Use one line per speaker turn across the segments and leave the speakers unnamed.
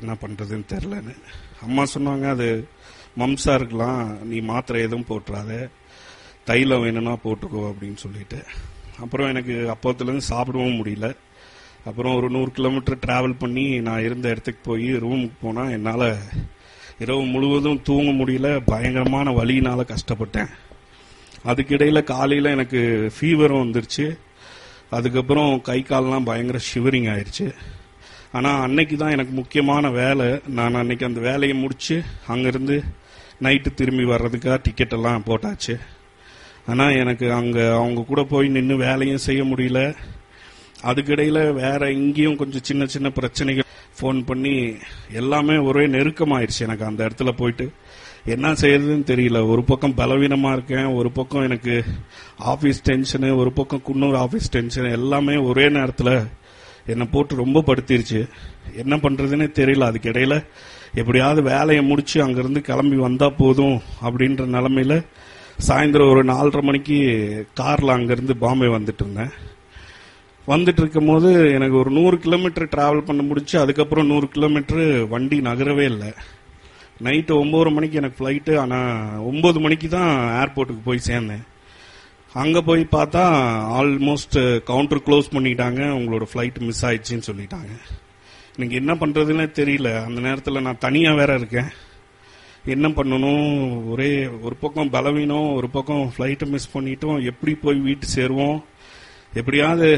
என்ன பண்றதுன்னு தெரிலன்னு அம்மா சொன்னாங்க அது மம்சா இருக்கலாம் நீ மாத்திரை எதுவும் போட்டுறாத தைலம் வேணும்னா போட்டுக்கோ அப்படின்னு சொல்லிட்டு அப்புறம் எனக்கு அப்போத்துலேருந்து சாப்பிடவும் முடியல அப்புறம் ஒரு நூறு கிலோமீட்டர் டிராவல் பண்ணி நான் இருந்த இடத்துக்கு போய் ரூமுக்கு போனால் என்னால் இரவு முழுவதும் தூங்க முடியல பயங்கரமான வலியினால கஷ்டப்பட்டேன் அதுக்கிடையில காலையில் எனக்கு ஃபீவரும் வந்துருச்சு அதுக்கப்புறம் கை கால்லாம் பயங்கர ஷிவரிங் ஆயிடுச்சு ஆனால் அன்னைக்கு தான் எனக்கு முக்கியமான வேலை நான் அன்னைக்கு அந்த வேலையை முடிச்சு அங்கேருந்து நைட்டு திரும்பி வர்றதுக்காக டிக்கெட் எல்லாம் போட்டாச்சு ஆனால் எனக்கு அங்கே அவங்க கூட போய் நின்று வேலையும் செய்ய முடியல அதுக்கிடையில் வேற இங்கேயும் கொஞ்சம் சின்ன சின்ன பிரச்சனைகள் ஃபோன் பண்ணி எல்லாமே ஒரே நெருக்கமாயிருச்சு எனக்கு அந்த இடத்துல போயிட்டு என்ன செய்யறதுன்னு தெரியல ஒரு பக்கம் பலவீனமா இருக்கேன் ஒரு பக்கம் எனக்கு ஆபீஸ் டென்ஷனு ஒரு பக்கம் குன்னூர் ஆபீஸ் டென்ஷன் எல்லாமே ஒரே நேரத்தில் என்னை போட்டு ரொம்ப படுத்திருச்சு என்ன பண்றதுன்னே தெரியல அதுக்கு இடையில எப்படியாவது வேலையை முடிச்சு அங்கிருந்து கிளம்பி வந்தா போதும் அப்படின்ற நிலைமையில சாயந்தரம் ஒரு நாலரை மணிக்கு கார்ல அங்கிருந்து பாம்பே வந்துட்டு இருந்தேன் வந்துட்டு இருக்கும் போது எனக்கு ஒரு நூறு கிலோமீட்டர் டிராவல் பண்ண முடிச்சு அதுக்கப்புறம் நூறு கிலோமீட்டர் வண்டி நகரவே இல்லை நைட்டு ஒன்பது மணிக்கு எனக்கு ஃப்ளைட்டு ஆனால் ஒன்பது மணிக்கு தான் ஏர்போர்ட்டுக்கு போய் சேர்ந்தேன் அங்கே போய் பார்த்தா ஆல்மோஸ்ட் கவுண்டர் க்ளோஸ் பண்ணிட்டாங்க உங்களோட ஃப்ளைட் மிஸ் ஆயிடுச்சுன்னு சொல்லிட்டாங்க எனக்கு என்ன பண்ணுறதுன்னே தெரியல அந்த நேரத்தில் நான் தனியாக வேற இருக்கேன் என்ன பண்ணணும் ஒரே ஒரு பக்கம் பலவீனம் ஒரு பக்கம் ஃப்ளைட்டை மிஸ் பண்ணிட்டோம் எப்படி போய் வீட்டு சேருவோம் எப்படியாவது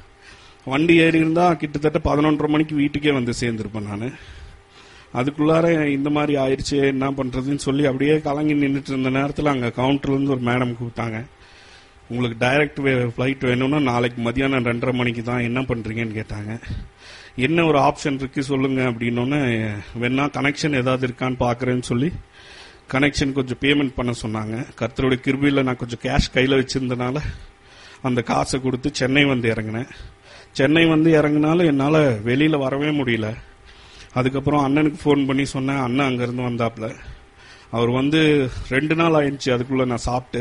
வண்டி ஏறி இருந்தா கிட்டத்தட்ட பதினொன்றரை மணிக்கு வீட்டுக்கே வந்து சேர்ந்திருப்பேன் நான் அதுக்குள்ளார இந்த மாதிரி ஆயிடுச்சு என்ன பண்றதுன்னு சொல்லி அப்படியே கலங்கி நின்றுட்டு இருந்த நேரத்தில் அங்கே கவுண்டர்ல இருந்து ஒரு மேடம் கூப்பிட்டாங்க உங்களுக்கு டைரக்ட் ஃப்ளைட் வேணும்னா நாளைக்கு மதியானம் ரெண்டரை மணிக்கு தான் என்ன பண்றீங்கன்னு கேட்டாங்க என்ன ஒரு ஆப்ஷன் இருக்கு சொல்லுங்க அப்படின்னோடனே வேணா கனெக்ஷன் ஏதாவது இருக்கான்னு பாக்குறேன்னு சொல்லி கனெக்ஷன் கொஞ்சம் பேமெண்ட் பண்ண சொன்னாங்க கர்த்தருடைய கிருபியில் நான் கொஞ்சம் கேஷ் கையில் வச்சிருந்தனால அந்த காசை கொடுத்து சென்னை வந்து இறங்கினேன் சென்னை வந்து இறங்கினாலும் என்னால் வெளியில் வரவே முடியல அதுக்கப்புறம் அண்ணனுக்கு ஃபோன் பண்ணி சொன்னேன் அண்ணன் அங்கேருந்து வந்தாப்புல அவர் வந்து ரெண்டு நாள் ஆயிடுச்சு அதுக்குள்ளே நான் சாப்பிட்டு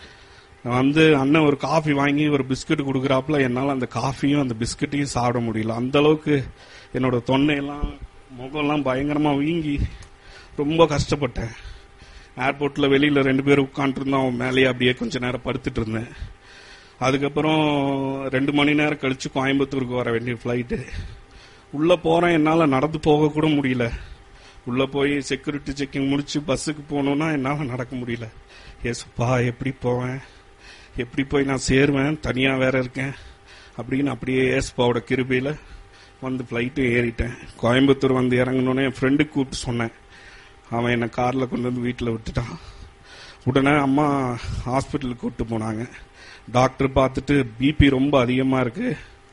நான் வந்து அண்ணன் ஒரு காஃபி வாங்கி ஒரு பிஸ்கட் கொடுக்குறாப்புல என்னால் அந்த காஃபியும் அந்த பிஸ்கட்டையும் சாப்பிட முடியல அந்த அளவுக்கு என்னோட தொண்டையெல்லாம் முகம்லாம் பயங்கரமாக வீங்கி ரொம்ப கஷ்டப்பட்டேன் ஏர்போர்ட்டில் வெளியில் ரெண்டு பேரும் உட்காந்துருந்தோம் அவன் மேலேயே அப்படியே கொஞ்ச நேரம் படுத்துட்டு இருந்தேன் அதுக்கப்புறம் ரெண்டு மணி நேரம் கழிச்சு கோயம்புத்தூருக்கு வர வேண்டிய ஃப்ளைட்டு உள்ள போறேன் என்னால நடந்து போக கூட முடியல உள்ள போய் செக்யூரிட்டி செக்கிங் முடிச்சு பஸ்ஸுக்கு போகணும்னா என்னால நடக்க முடியல ஏசுப்பா எப்படி போவேன் எப்படி போய் நான் சேருவேன் தனியா வேற இருக்கேன் அப்படின்னு அப்படியே ஏசுப்பாவோட கிருபையில வந்து ஃப்ளைட்டு ஏறிட்டேன் கோயம்புத்தூர் வந்து இறங்கணுன்னே என் ஃப்ரெண்டுக்கு கூப்பிட்டு சொன்னேன் அவன் என்னை காரில் கொண்டு வந்து வீட்டில் விட்டுட்டான் உடனே அம்மா ஹாஸ்பிட்டலுக்கு கூப்பிட்டு போனாங்க டாக்டர் பார்த்துட்டு பிபி ரொம்ப அதிகமாக இருக்கு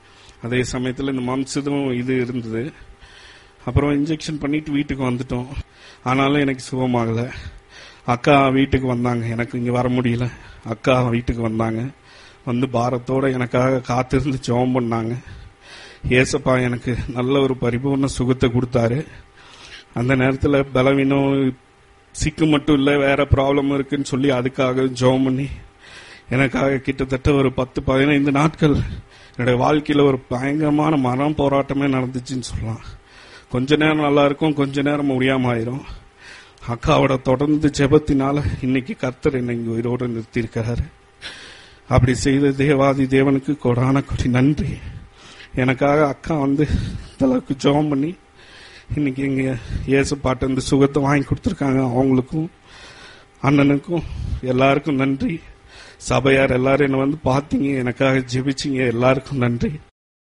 அதே சமயத்தில் இந்த மம்ஸ் இதுவும் இது இருந்தது அப்புறம் இன்ஜெக்ஷன் பண்ணிட்டு வீட்டுக்கு வந்துட்டோம் ஆனாலும் எனக்கு சுகமாகல அக்கா வீட்டுக்கு வந்தாங்க எனக்கு இங்கே வர முடியல அக்கா வீட்டுக்கு வந்தாங்க வந்து பாரத்தோட எனக்காக காத்திருந்து ஜெபம் பண்ணாங்க ஏசப்பா எனக்கு நல்ல ஒரு பரிபூர்ண சுகத்தை கொடுத்தாரு அந்த நேரத்தில் பலவீனம் சிக்கு மட்டும் இல்லை வேற ப்ராப்ளம் இருக்குன்னு சொல்லி அதுக்காக ஜெபம் பண்ணி எனக்காக கிட்டத்தட்ட ஒரு பத்து பதினைந்து நாட்கள் என்னுடைய வாழ்க்கையில ஒரு பயங்கரமான மரம் போராட்டமே நடந்துச்சுன்னு சொல்லலாம் கொஞ்ச நேரம் நல்லா இருக்கும் கொஞ்ச நேரம் முடியாம ஆயிரும் அக்காவோட தொடர்ந்து ஜெபத்தினால இன்னைக்கு கர்த்தர் என்னை இங்க உயிரோடு நிறுத்தியிருக்கிறாரு அப்படி செய்த தேவாதி தேவனுக்கு கொடான கொடி நன்றி எனக்காக அக்கா வந்து இந்த அளவுக்கு ஜெபம் பண்ணி இன்னைக்கு இங்க இயேசு பாட்டு இந்த சுகத்தை வாங்கி கொடுத்துருக்காங்க அவங்களுக்கும் அண்ணனுக்கும் எல்லாருக்கும் நன்றி சபையார் எல்லாரும் என்ன வந்து பார்த்தீங்க எனக்காக ஜெபிச்சிங்க எல்லாருக்கும் நன்றி